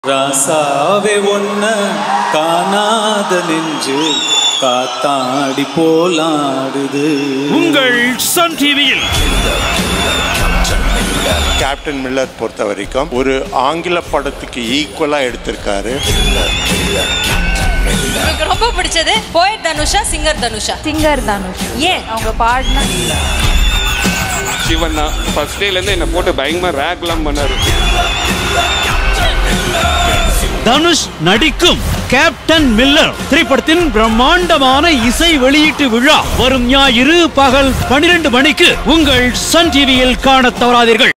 ராசாவே ஒன்ன காணாத நெஞ்சு காத்தாடி போலாடுது உங்கள் சன் டிவியில் கேப்டன் மில்லர் பொறுத்த வரைக்கும் ஒரு ஆங்கில படத்துக்கு ஈக்குவலா எடுத்திருக்காரு எனக்கு ரொம்ப பிடிச்சது போயட் தனுஷா சிங்கர் தனுஷா சிங்கர் தனுஷ் ஏன் அவங்க பாடின சிவண்ணா ஃபர்ஸ்ட் டேலேருந்து என்னை போட்டு பயங்கரமாக ரேக்லாம் பண்ணாரு தனுஷ் நடிக்கும் கேப்டன் மில்லர் திரைப்படத்தின் பிரம்மாண்டமான இசை வெளியீட்டு விழா வரும் ஞாயிறு பகல் 12 மணிக்கு உங்கள் சன் டிவியில் காணத் தவறாதீர்கள்